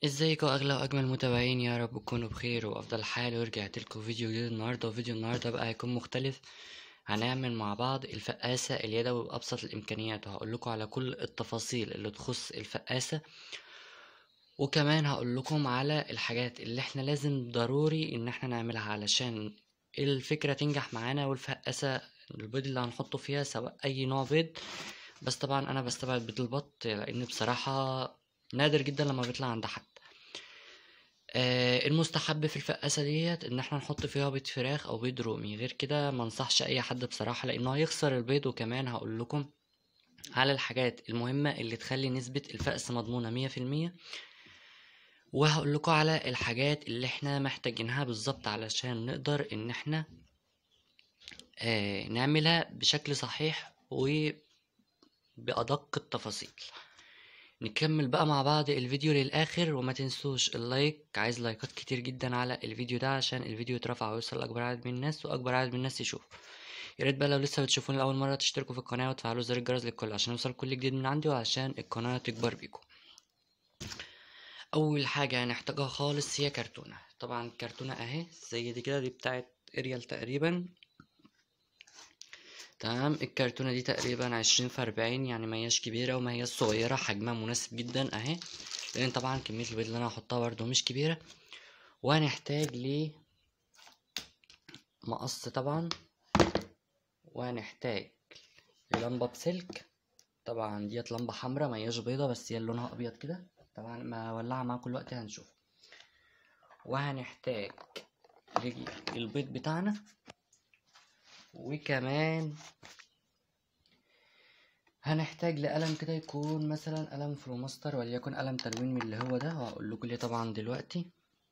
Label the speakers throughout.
Speaker 1: ازيكم اغلى واجمل متابعين يا رب تكونوا بخير وافضل حال ورجعت لكم فيديو جديد النهارده وفيديو النهارده بقى هيكون مختلف هنعمل مع بعض الفقاسة اليدوي بأبسط الإمكانيات وهقول لكم على كل التفاصيل اللي تخص الفقاسة وكمان هقول لكم على الحاجات اللي احنا لازم ضروري ان احنا نعملها علشان الفكرة تنجح معانا والفقاسة البيض اللي هنحطه فيها سواء أي نوع بيض بس طبعا أنا بستبعد بيض البط لأن بصراحة نادر جدا لما بيطلع عند حد آه المستحب في الفقاسة ديت ان احنا نحط فيها بيض فراخ او بيض رومي غير كده ما انصحش اي حد بصراحة لانه هيخسر البيض وكمان هقول لكم على الحاجات المهمة اللي تخلي نسبة الفأس مضمونة مية في المية وهقول لكم على الحاجات اللي احنا محتاجينها بالظبط علشان نقدر ان احنا آه نعملها بشكل صحيح وبأدق التفاصيل نكمل بقى مع بعض الفيديو للآخر وما تنسوش اللايك عايز لايكات كتير جدا على الفيديو ده عشان الفيديو يترفع ويوصل لأكبر عدد من الناس وأكبر عدد من الناس يشوف يا ريت بقى لو لسه بتشوفوني لأول مرة تشتركوا في القناة وتفعلوا زر الجرس للكل عشان يوصل كل جديد من عندي وعشان القناة تكبر بيكم أول حاجة هنحتاجها خالص هي كرتونة طبعا الكرتونة أهي زي دي كده دي بتاعت اريال تقريبا تمام الكرتونة دي تقريبا عشرين في أربعين يعني ما هياش كبيرة وما هياش صغيرة حجمها مناسب جدا اهي لأن طبعا كمية البيض اللي أنا هحطها برضو مش كبيرة وهنحتاج ل مقص طبعا وهنحتاج لمبة بسلك طبعا ديت لمبة حمرا ما هياش بيضة بس هي لونها أبيض كده طبعا ما ولعها معاكم الوقت هنشوف وهنحتاج البيض بتاعنا وكمان هنحتاج لقلم كده يكون مثلا قلم فلوماستر وليكن قلم تلوين من اللي هو ده وهقول لكم ليه طبعا دلوقتي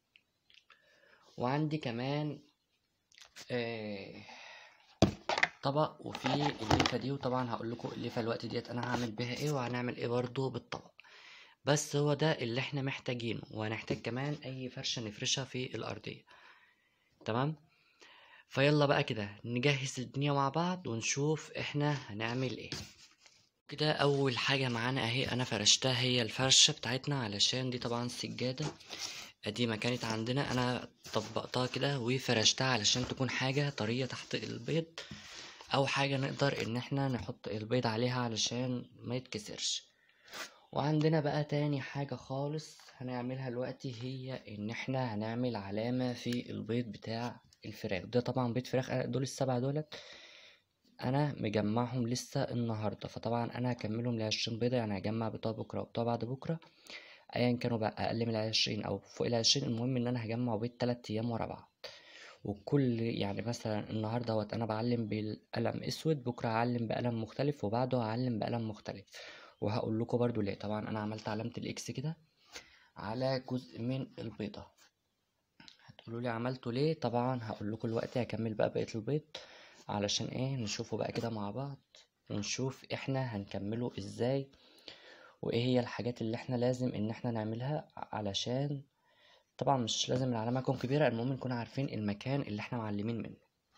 Speaker 1: وعندي كمان آه طبق وفيه الليفه دي وطبعا هقول لكم الليفه الوقت ديت انا هعمل بيها ايه وهنعمل ايه برضو بالطبق بس هو ده اللي احنا محتاجينه وهنحتاج كمان اي فرشه نفرشها في الارضيه تمام فيلا بقى كده نجهز الدنيا مع بعض ونشوف احنا هنعمل ايه كده اول حاجة معانا اهي انا فرشتها هي الفرشة بتاعتنا علشان دي طبعا سجادة قديمة كانت عندنا انا طبقتها كده وفرشتها علشان تكون حاجة طرية تحت البيض او حاجة نقدر ان احنا نحط البيض عليها علشان ما يتكسرش وعندنا بقى تاني حاجة خالص هنعملها دلوقتي هي ان احنا هنعمل علامة في البيض بتاع الفراخ ده طبعا بيض فراخ دول السبعة دولت انا مجمعهم لسه النهارده فطبعا انا هكملهم لعشرين بيضة يعني هجمع بتوع بكرة وبتوع بعد بكرة ايا كانوا بقى اقل من العشرين او فوق العشرين المهم ان انا هجمع بيض تلات ايام ورا بعض وكل يعني مثلا النهارده اهوت انا بعلم بالقلم اسود بكره هعلم بقلم مختلف وبعده هعلم بقلم مختلف وهقول لكم برضو ليه طبعا انا عملت علامه الاكس كده على جزء من البيضه هتقولوا لي عملته ليه طبعا هقول لكم دلوقتي هكمل بقى بقيه البيض علشان ايه نشوفه بقى كده مع بعض ونشوف احنا هنكمله ازاي وايه هي الحاجات اللي احنا لازم ان احنا نعملها علشان طبعا مش لازم العلامة تكون كبيرة المهم نكون عارفين المكان اللي احنا معلمين منه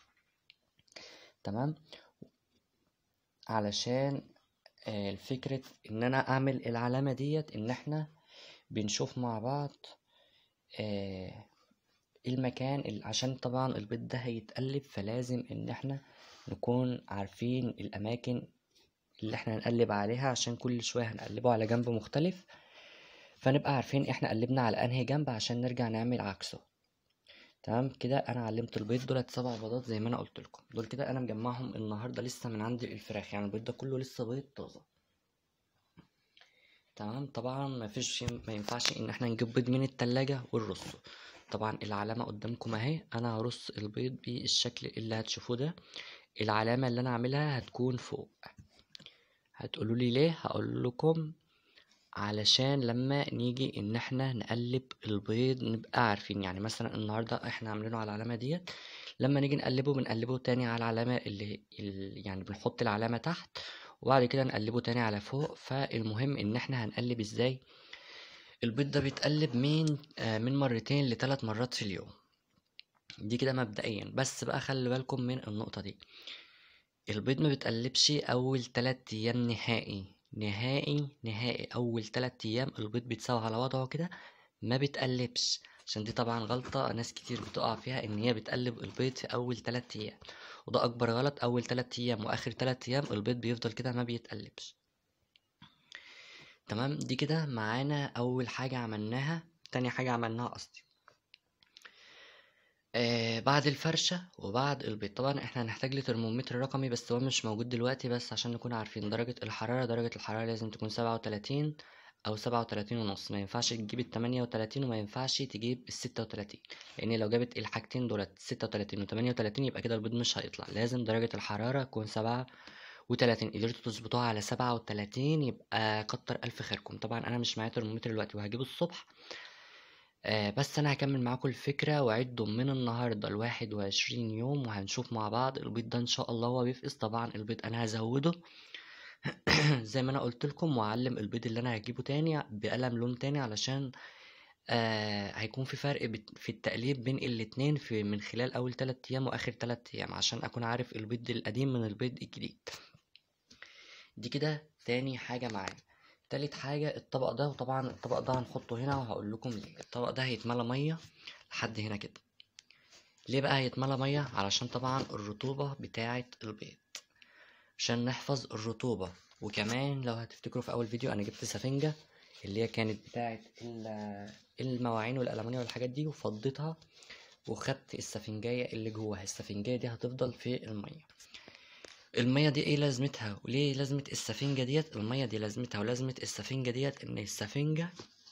Speaker 1: تمام علشان آه الفكرة ان انا اعمل العلامة ديت ان احنا بنشوف مع بعض آه المكان عشان طبعا البيض ده هيتقلب فلازم ان احنا نكون عارفين الاماكن اللي احنا هنقلب عليها عشان كل شوية هنقلبه على جنب مختلف فنبقى عارفين احنا قلبنا على انهي جنب عشان نرجع نعمل عكسه تمام كده انا علمت البيض دولت سبع بيضات زي ما انا قلت لكم دول كده انا مجمعهم النهارده لسه من عند الفراخ يعني البيض ده كله لسه بيض طازه تمام طبعا ما فيش ما ينفعش ان احنا نجيب بيض من التلاجة ونرصه طبعا العلامة قدامكم اهي انا هرص البيض بالشكل اللي هتشوفوه ده العلامة اللي انا عاملها هتكون فوق هتقولوا لي ليه هقول لكم علشان لما نيجي ان احنا نقلب البيض نبقى عارفين يعني مثلا النهارده احنا عاملينه على العلامه ديت لما نيجي نقلبه بنقلبه تاني على العلامه اللي, اللي يعني بنحط العلامه تحت وبعد كده نقلبه تاني على فوق فالمهم ان احنا هنقلب ازاي البيض ده بيتقلب من آه من مرتين لثلاث مرات في اليوم دي كده مبدئيا بس بقى خلي بالكم من النقطه دي البيض ما بيتقلبش اول تلات ايام نهائي نهائي نهائي اول تلات ايام البيض بيتساوي على وضعه كده ما بتقلبش عشان دي طبعا غلطة ناس كتير بتقع فيها ان هي بتقلب البيض في اول تلات ايام وده اكبر غلط اول تلات ايام واخر تلات ايام البيض بيفضل كده ما بيتقلبش تمام دي كده معانا اول حاجة عملناها تاني حاجة عملناها قصدي آه بعد الفرشة وبعد البيض طبعا احنا هنحتاج لترمومتر رقمي بس هو مش موجود دلوقتي بس عشان نكون عارفين درجة الحرارة درجة الحرارة لازم تكون سبعة وتلاتين او سبعة وتلاتين ونص ما ينفعش تجيب التمانية وتلاتين وما ينفعش تجيب الستة وتلاتين لان لو جابت الحاجتين دولت ستة وتلاتين وتمانية وتلاتين يبقى كده البيض مش هيطلع لازم درجة الحرارة تكون سبعة وتلاتين قدرتوا تظبطوها على سبعة وتلاتين يبقى كتر ألف خيركم طبعا أنا مش معايا ترمومتر دلوقتي وهجيبه الصبح آه بس أنا هكمل معاكم الفكرة وأعدوا من النهاردة لواحد وعشرين يوم وهنشوف مع بعض البيض ده إن شاء الله هو بيفقس طبعا البيض أنا هزوده زي ما أنا قلت لكم وأعلم البيض اللي أنا هجيبه تاني بقلم لون تاني علشان آه هيكون في فرق بت- في التقليب بين الاتنين في من خلال أول تلات أيام وآخر تلات أيام عشان أكون عارف البيض القديم من البيض الجديد دي كده تاني حاجة معانا تالت حاجة الطبق ده وطبعا الطبق ده هنحطه هنا وهقول لكم ليه الطبق ده هيتملى مية لحد هنا كده ليه بقى هيتملى مية علشان طبعا الرطوبة بتاعة البيض عشان نحفظ الرطوبة وكمان لو هتفتكروا في أول فيديو أنا جبت سفنجة اللي هي كانت بتاعة ال- المواعين والألمونيا والحاجات دي وفضيتها وخدت السفنجاية اللي جواها السفنجاية دي هتفضل في المية المية دي ايه لازمتها وليه لازمة السفنجة ديت المية دي لازمتها ولازمة السفنجة ديت ان السفنجة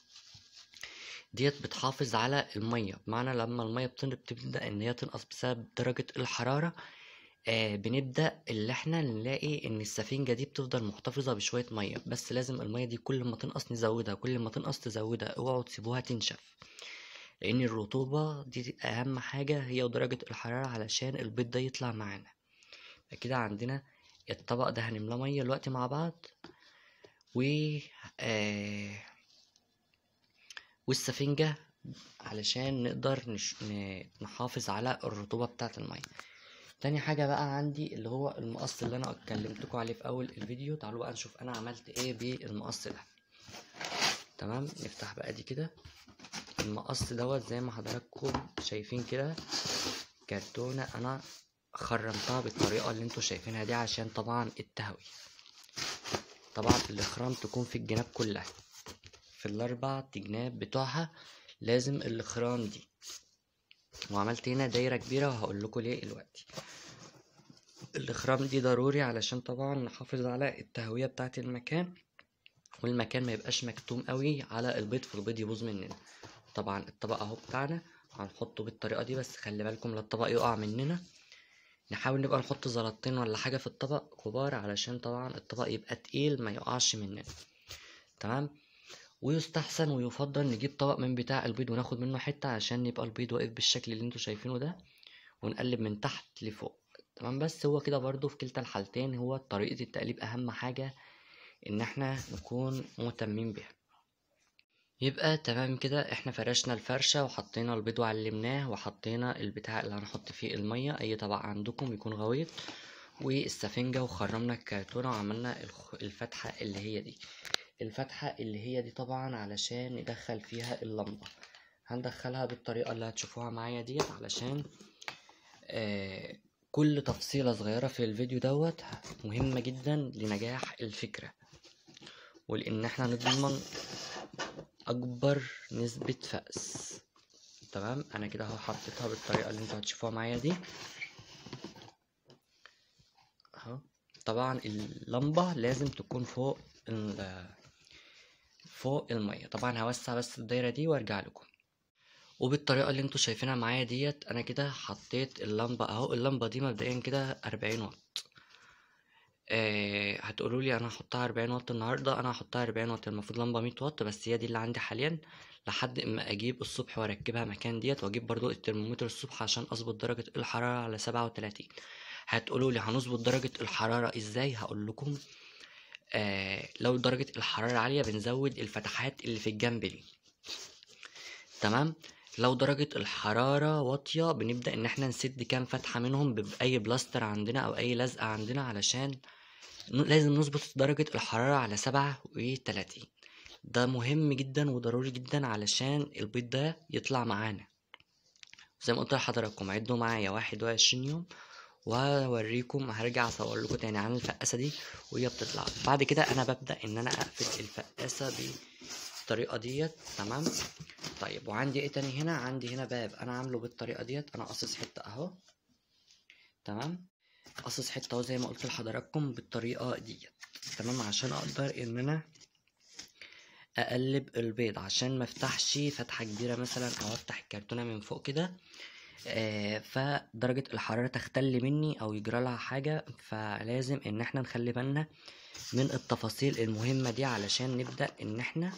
Speaker 1: ديت بتحافظ على المية بمعنى لما المية بتن- بتبدأ ان هي تنقص بسبب درجة الحرارة آه بنبدأ اللي احنا نلاقي ان السفنجة دي بتفضل محتفظة بشوية مية بس لازم المية دي كل ما تنقص نزودها كل ما تنقص تزودها اوعوا تسيبوها تنشف لان الرطوبة دي اهم حاجة هي ودرجة الحرارة علشان البيض ده يطلع معانا كده عندنا الطبق ده هنملاه ميه دلوقتي مع بعض و آه والسفنجة علشان نقدر نش... ن- نحافظ على الرطوبة بتاعة المية تاني حاجة بقى عندي اللي هو المقص اللي انا اتكلمتكم عليه في اول الفيديو تعالوا بقى نشوف انا عملت ايه بالمقص ده تمام نفتح بقى دي كده المقص دوت زي ما حضراتكم شايفين كده كرتونة انا خرمتها بالطريقة اللي انتوا شايفينها دي عشان طبعا التهوية طبعا الاخرام تكون في الجناب كلها في الاربع جناب بتوعها لازم الاخرام دي وعملت هنا دايرة كبيرة وهقول لكم ليه دلوقتي الاخرام دي ضروري علشان طبعا نحافظ على التهوية بتاعة المكان والمكان ما يبقاش مكتوم قوي على البيض فالبيض يبوظ مننا طبعا الطبق اهو بتاعنا هنحطه بالطريقة دي بس خلي بالكم لا الطبق يقع مننا نحاول نبقى نحط زلطتين ولا حاجة في الطبق كبار علشان طبعا الطبق يبقى تقيل ما يقعش مننا تمام ويستحسن ويفضل نجيب طبق من بتاع البيض وناخد منه حتة عشان يبقى البيض واقف بالشكل اللي انتوا شايفينه ده ونقلب من تحت لفوق تمام بس هو كده برضو في كلتا الحالتين هو طريقة التقليب أهم حاجة إن احنا نكون مهتمين بيها يبقى تمام كده احنا فرشنا الفرشة وحطينا البيض وعلمناه وحطينا البتاع اللي هنحط فيه المية اي طبق عندكم يكون غويط والسفنجة وخرمنا الكرتونة وعملنا الخ- الفتحة اللي هي دي الفتحة اللي هي دي طبعا علشان ندخل فيها اللمبة هندخلها بالطريقة اللي هتشوفوها معايا ديت علشان آه كل تفصيلة صغيرة في الفيديو دوت مهمة جدا لنجاح الفكرة ولان احنا نضمن اكبر نسبة فأس تمام انا كده اهو حطيتها بالطريقة اللي انتوا هتشوفوها معايا دي اهو طبعا اللمبة لازم تكون فوق ال فوق المية طبعا هوسع بس الدايرة دي وارجع لكم وبالطريقة اللي انتوا شايفينها معايا ديت انا كده حطيت اللمبة اهو اللمبة دي مبدئيا كده اربعين واط آه هتقولوا لي انا هحطها 40 واط النهارده انا هحطها 40 واط المفروض لمبه 100 واط بس هي دي اللي عندي حاليا لحد اما اجيب الصبح واركبها مكان ديت واجيب برضو الترمومتر الصبح عشان اظبط درجه الحراره على 37 هتقولوا لي هنظبط درجه الحراره ازاي هقول لكم آه لو درجه الحراره عاليه بنزود الفتحات اللي في الجنب دي تمام لو درجة الحرارة واطية بنبدأ إن احنا نسد كام فتحة منهم بأي بلاستر عندنا أو أي لزقة عندنا علشان ن- لازم نظبط درجة الحرارة على سبعة وتلاتين ده مهم جدا وضروري جدا علشان البيض ده يطلع معانا زي ما قلت لحضراتكم عدوا معايا واحد وعشرين يوم وهوريكم هرجع اصور لكم تاني عن الفقاسه دي وهي بتطلع بعد كده انا ببدا ان انا اقفل الفقاسه بالطريقه ديت تمام طيب وعندي ايه تاني هنا عندي هنا باب انا عامله بالطريقه ديت انا قاصص حته اهو تمام قاصص حته اهو زي ما قلت لحضراتكم بالطريقه ديت تمام عشان اقدر ان انا اقلب البيض عشان ما افتحش فتحه كبيره مثلا او افتح الكرتونه من فوق كده آه فدرجه الحراره تختل مني او يجرى لها حاجه فلازم ان احنا نخلي بالنا من التفاصيل المهمه دي علشان نبدا ان احنا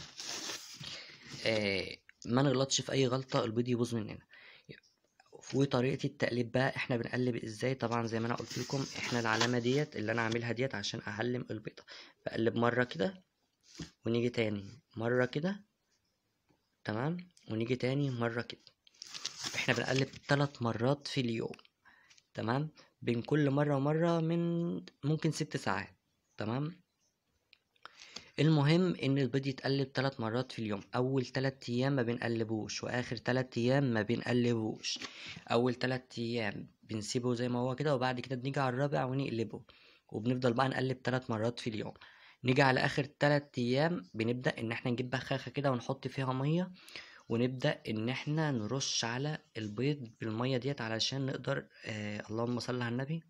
Speaker 1: آه ما نغلطش في اي غلطه البيض يبوظ مننا وطريقه التقليب بقى احنا بنقلب ازاي طبعا زي ما انا قلت لكم احنا العلامه ديت اللي انا عاملها ديت عشان اعلم البيضه بقلب مره كده ونيجي تاني مرة كده تمام ونيجي تاني مرة كده احنا بنقلب تلات مرات في اليوم تمام بين كل مرة ومرة من ممكن ست ساعات تمام المهم ان البيض يتقلب تلات مرات في اليوم اول تلات ايام ما بنقلبوش واخر تلات ايام ما بنقلبوش اول تلات ايام بنسيبه زي ما هو كده وبعد كده بنيجي على الرابع ونقلبه وبنفضل بقى نقلب تلات مرات في اليوم نيجي على اخر تلات ايام بنبدا ان احنا نجيب بخاخه كده ونحط فيها ميه ونبدا ان احنا نرش على البيض بالميه ديت علشان نقدر آه اللهم صل على النبي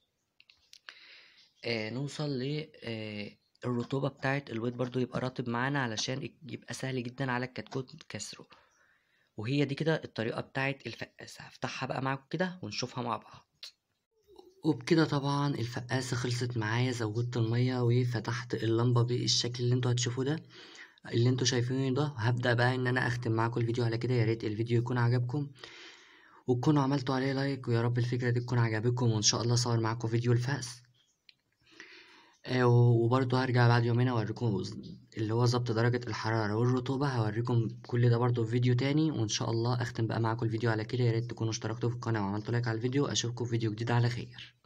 Speaker 1: آه نوصل ل آه الرطوبه بتاعه البيض برضو يبقى رطب معانا علشان يبقى سهل جدا على الكتكوت كسره وهي دي كده الطريقه بتاعه الفقاسه هفتحها بقى معاكم كده ونشوفها مع بعض وبكده طبعا الفقاسة خلصت معايا زودت المية وفتحت اللمبة بالشكل اللي انتوا هتشوفوه ده اللي انتوا شايفينه ده هبدأ بقى ان انا اختم معاكم الفيديو على كده يا ريت الفيديو يكون عجبكم وتكونوا عملتوا عليه لايك ويا رب الفكرة دي تكون عجبتكم وان شاء الله اصور معاكم فيديو الفأس آه وبرضه هرجع بعد يومين اوريكم اللي هو ظبط درجة الحرارة والرطوبة هوريكم كل ده برضه في فيديو تاني وان شاء الله اختم بقى معاكم الفيديو على كده يا ريت تكونوا اشتركتوا في القناة وعملتوا لايك على الفيديو اشوفكم في فيديو جديد على خير